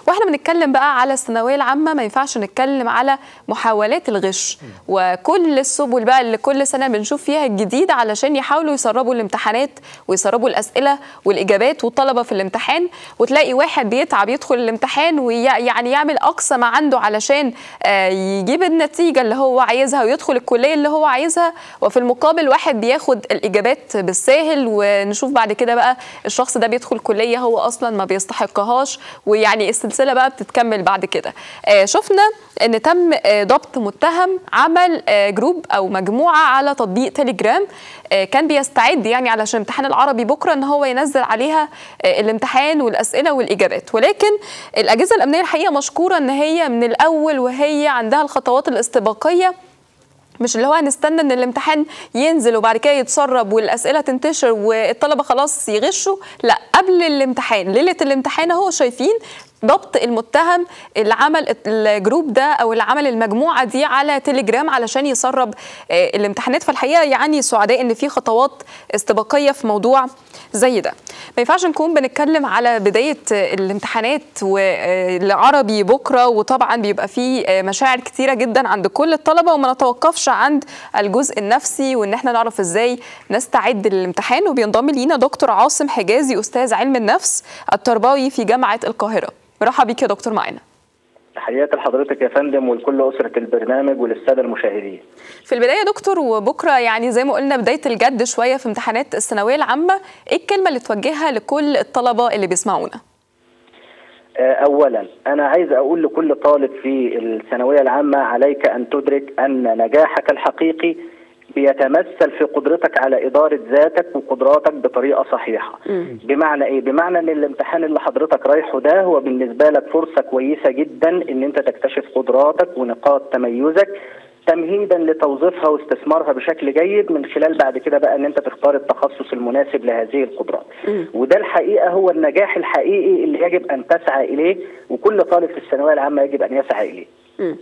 واحنا بنتكلم بقى على الثانويه العامه ما ينفعش نتكلم على محاولات الغش وكل السبل بقى اللي كل سنه بنشوف فيها الجديد علشان يحاولوا يسربوا الامتحانات ويسربوا الاسئله والاجابات والطلبه في الامتحان وتلاقي واحد بيتعب يدخل الامتحان ويعني يعمل اقصى ما عنده علشان يجيب النتيجه اللي هو عايزها ويدخل الكليه اللي هو عايزها وفي المقابل واحد بياخد الاجابات بالساهل ونشوف بعد كده بقى الشخص ده بيدخل كليه هو اصلا ما بيستحقهاش ويعني السلسله بقى بتتكمل بعد كده شفنا ان تم ضبط متهم عمل جروب او مجموعه على تطبيق تليجرام كان بيستعد يعني علشان امتحان العربي بكره ان هو ينزل عليها الامتحان والاسئله والاجابات ولكن الاجهزه الامنيه الحقيقه مشكوره ان هي من الاول وهي عندها الخطوات الاستباقيه مش اللي هو هنستنى ان الامتحان ينزل وبعد كده يتسرب والاسئله تنتشر والطلبه خلاص يغشوا لا قبل الامتحان ليله الامتحان اهو شايفين ضبط المتهم اللي عمل الجروب ده او اللي عمل المجموعه دي على تليجرام علشان يسرب الامتحانات فالحقيقه يعني سعداء ان في خطوات استباقيه في موضوع زي ده ما ينفعش نكون بنتكلم على بدايه الامتحانات والعربي بكره وطبعا بيبقى في مشاعر كتيره جدا عند كل الطلبه وما نتوقفش عند الجزء النفسي وان احنا نعرف ازاي نستعد للامتحان وبينضم لينا دكتور عاصم حجازي استاذ علم النفس التربوي في جامعه القاهره مرحبا بيك يا دكتور معانا تحياتي لحضرتك يا فندم ولكل أسرة البرنامج وللسادة المشاهدين في البداية يا دكتور وبكرة يعني زي ما قلنا بداية الجد شوية في امتحانات الثانوية العامة إيه الكلمة اللي توجهها لكل الطلبة اللي بيسمعونا؟ أولا أنا عايز أقول لكل طالب في الثانوية العامة عليك أن تدرك أن نجاحك الحقيقي بيتمثل في قدرتك على إدارة ذاتك وقدراتك بطريقة صحيحة م. بمعنى إيه؟ بمعنى أن الامتحان اللي حضرتك رايحه ده هو بالنسبة لك فرصة كويسة جدا أن أنت تكتشف قدراتك ونقاط تميزك تمهيدا لتوظيفها واستثمارها بشكل جيد من خلال بعد كده بقى ان انت تختار التخصص المناسب لهذه القدرات م. وده الحقيقه هو النجاح الحقيقي اللي يجب ان تسعى اليه وكل طالب في الثانويه العامه يجب ان يسعى اليه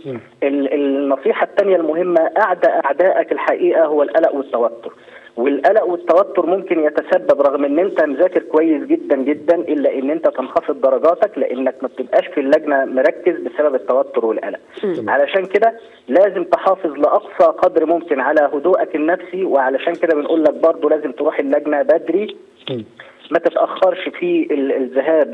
النصيحة الثانية المهمة أعدى أعدائك الحقيقة هو القلق والتوتر والقلق والتوتر ممكن يتسبب رغم ان انت مذاكر كويس جدا جدا الا ان انت تنخفض درجاتك لانك ما بتبقاش في اللجنه مركز بسبب التوتر والقلق علشان كده لازم تحافظ لاقصى قدر ممكن على هدوءك النفسي وعلشان كده بنقول لك برضه لازم تروح اللجنه بدري ما تتاخرش في الذهاب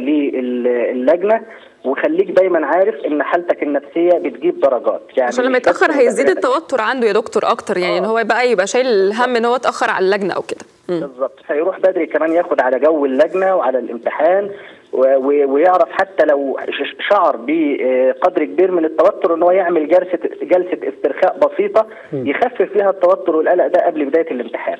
للجنه وخليك دايما عارف ان حالتك النفسيه بتجيب درجات يعني عشان لما يتاخر هيزيد التوتر عنده يا دكتور اكتر يعني آه. ان هو بقى يبقى شايل الهم ان هو اتاخر على اللجنه او كده بالظبط فيروح بدري كمان ياخد على جو اللجنه وعلى الامتحان ويعرف حتى لو شعر بقدر كبير من التوتر ان هو يعمل جلسه جلسه استرخاء بسيطه يخفف فيها التوتر والقلق ده قبل بدايه الامتحان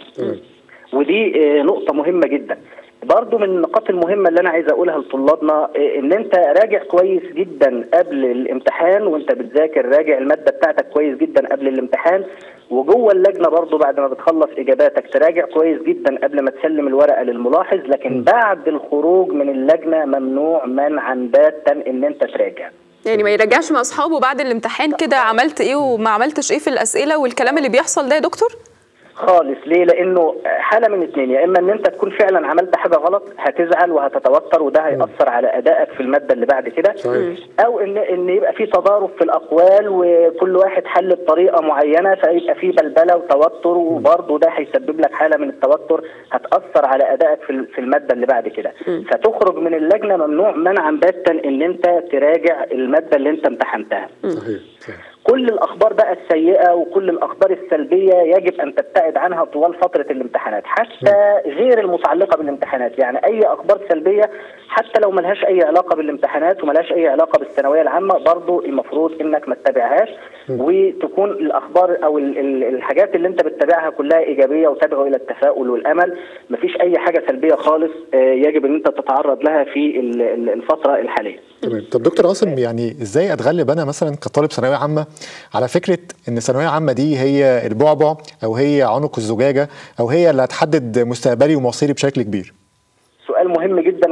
ودي نقطه مهمه جدا برضو من النقاط المهمة اللي أنا عايز أقولها لطلابنا إن أنت راجع كويس جدا قبل الامتحان وأنت بتذاكر راجع المادة بتاعتك كويس جدا قبل الامتحان وجوه اللجنة برضو بعد ما بتخلص إجاباتك تراجع كويس جدا قبل ما تسلم الورقة للملاحظ لكن بعد الخروج من اللجنة ممنوع منعا باتا إن أنت تراجع يعني ما يرجعش مع أصحابه بعد الامتحان كده عملت إيه وما عملتش إيه في الأسئلة والكلام اللي بيحصل ده يا دكتور؟ خالص ليه لانه حاله من اثنين يا اما ان انت تكون فعلا عملت حاجه غلط هتزعل وهتتوتر وده هياثر على ادائك في الماده اللي بعد كده او ان ان يبقى في تضارب في الاقوال وكل واحد حل بطريقه معينه فيبقى في بلبله وتوتر وبرضه ده هيسبب لك حاله من التوتر هتاثر على ادائك في في الماده اللي بعد كده فتخرج من اللجنه ممنوع منعا باتا ان انت تراجع الماده اللي انت امتحنتها صحيح كل الاخبار بقى السيئه وكل الاخبار السلبيه يجب ان تبتعد عنها طوال فتره الامتحانات حتى غير المتعلقه بالامتحانات يعني اي اخبار سلبيه حتى لو ملهاش اي علاقه بالامتحانات وملهاش اي علاقه بالثانويه العامه برضو المفروض انك ما تتابعهاش وتكون الاخبار او ال ال الحاجات اللي انت بتتابعها كلها ايجابيه وتدعو الى التفاؤل والامل مفيش اي حاجه سلبيه خالص يجب ان انت تتعرض لها في الفتره الحاليه تمام طب دكتور عاصم يعني ازاي اتغلب انا مثلا كطالب ثانويه عامه على فكره ان الثانويه العامه دي هي البعبع او هي عنق الزجاجه او هي اللي هتحدد مستقبلي ومصيري بشكل كبير سؤال مهم جدا وجميل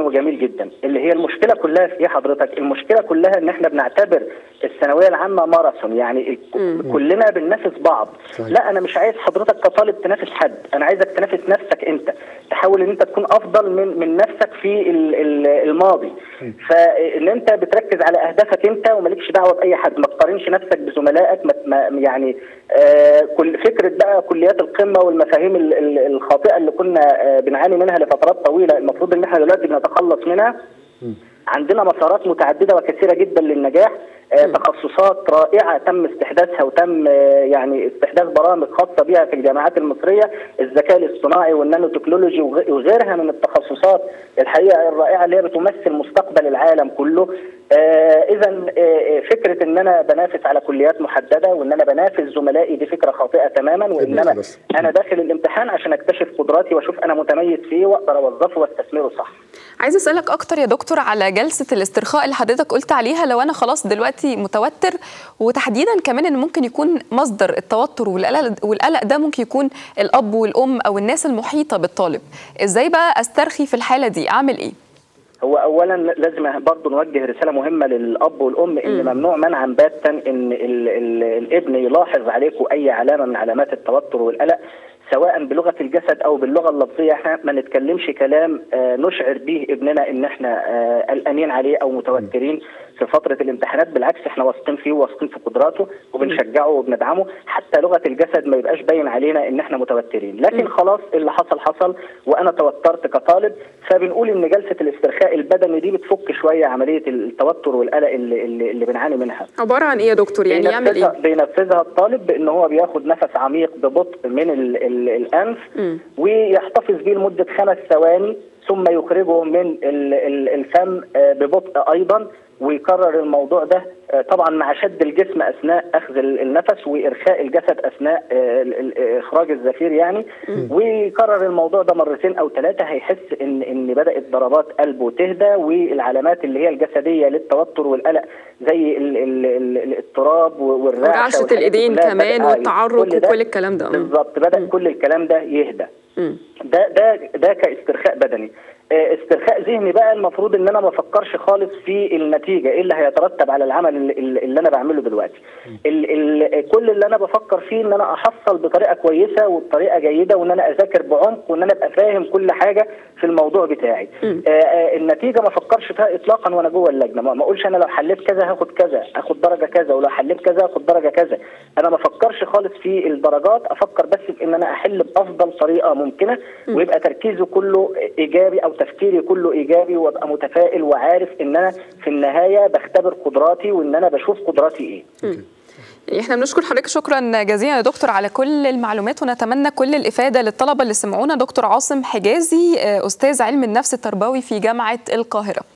جدا اللي هي المشكله كلها في ايه حضرتك المشكله كلها ان احنا بنعتبر الثانويه العامه ماراثون يعني ال- كلنا بننافس بعض صحيح. لا انا مش عايز حضرتك كطالب تنافس حد انا عايزك تنافس نفسك انت تحاول ان انت تكون افضل من من نفسك في ال- ال- الماضي فان انت بتركز على اهدافك انت ومالكش دعوه باي حد ما تقارنش نفسك بزملائك ما ما- يعني آه كل فكره بقى كليات القمه والمفاهيم ال- ال- الخاطئه اللي كنا آه بنعاني منها لفترات طويله المفروض ان احنا دلوقتي بنتخلص منها عندنا مسارات متعدده وكثيره جدا للنجاح آه، تخصصات رائعه تم استحداثها وتم آه، يعني استحداث برامج خاصه بها في الجامعات المصريه الذكاء الاصطناعي والنانو تكنولوجي وغ- وغيرها من التخصصات الحقيقه الرائعه اللي هي بتمثل مستقبل العالم كله اذا فكره ان انا بنافس على كليات محدده وان انا بنافس زملائي دي فكره خاطئه تماما وانما بس. انا داخل الامتحان عشان اكتشف قدراتي واشوف انا متميز في ايه واقدر اوظفه واستثمره صح عايزه اسالك اكتر يا دكتور على جلسه الاسترخاء اللي حضرتك قلت عليها لو انا خلاص دلوقتي متوتر وتحديدا كمان ان ممكن يكون مصدر التوتر والقلق والقلق ده ممكن يكون الاب والام او الناس المحيطه بالطالب ازاي بقى استرخي في الحاله دي اعمل ايه هو اولا لازم برضه نوجه رساله مهمه للاب والام ان ممنوع منعا باتا ان ال ال الابن يلاحظ عليكم اي علامه من علامات التوتر والقلق سواء بلغه الجسد او باللغه اللفظيه احنا ما نتكلمش كلام آه، نشعر به ابننا ان احنا آه، قلقانين عليه او متوترين في فتره الامتحانات بالعكس احنا واثقين فيه وواثقين في قدراته وبنشجعه وبندعمه حتى لغه الجسد ما يبقاش باين علينا ان احنا متوترين لكن خلاص اللي حصل حصل وانا توترت كطالب فبنقول ان جلسه الاسترخاء البدني دي بتفك شويه عمليه التوتر والقلق اللي, اللي, اللي بنعاني منها عباره عن ايه يا دكتور يعني يعمل بينفذها, ايه بينفذها الطالب بان هو بياخد نفس عميق ببطء من ال ال الانف ويحتفظ بيه لمده خمس ثواني ثم يخرجه من ال ال الفم آه، ببطء ايضا ويكرر الموضوع ده آه، طبعا مع شد الجسم اثناء اخذ ال- النفس وارخاء الجسد اثناء آه، ال- ال- اخراج الزفير يعني ويكرر الموضوع ده مرتين او ثلاثه هيحس ان ان بدات ضربات قلبه تهدى والعلامات اللي هي الجسديه للتوتر والقلق زي ال ال ال الاضطراب والرعشه ورعشة والحاجات دي الإيدين كلها كمان بدأ- آه، والتعرق كل ده- وكل الكلام ده. مم. بالظبط بدا كل الكلام ده يهدى مم. ده ده ده كاسترخاء بدني آه، استرخاء ذهني بقى المفروض ان انا ما افكرش خالص في النتيجه ايه اللي هيترتب على العمل اللي, اللي انا بعمله دلوقتي ال ال كل اللي انا بفكر فيه ان انا احصل بطريقه كويسه وبطريقه جيده وان انا اذاكر بعمق وان انا ابقى فاهم كل حاجه في الموضوع بتاعي آه آه النتيجه ما افكرش فيها اطلاقا وانا جوه اللجنه ما ما اقولش انا لو حليت كذا هاخد كذا هاخد درجه كذا ولو حليت كذا هاخد درجه كذا انا ما افكرش خالص في الدرجات افكر بس في ان انا احل بافضل طريقه ممكنه ويبقى تركيزي كله ايجابي او تفكيري كله ايجابي وابقى متفائل وعارف ان انا في النهايه بختبر قدراتي وان انا بشوف قدراتي ايه يعني احنا بنشكر حضرتك شكرا جزيلا يا دكتور على كل المعلومات ونتمنى كل الافاده للطلبه اللي سمعونا دكتور عاصم حجازي آه، استاذ علم النفس التربوي في جامعه القاهره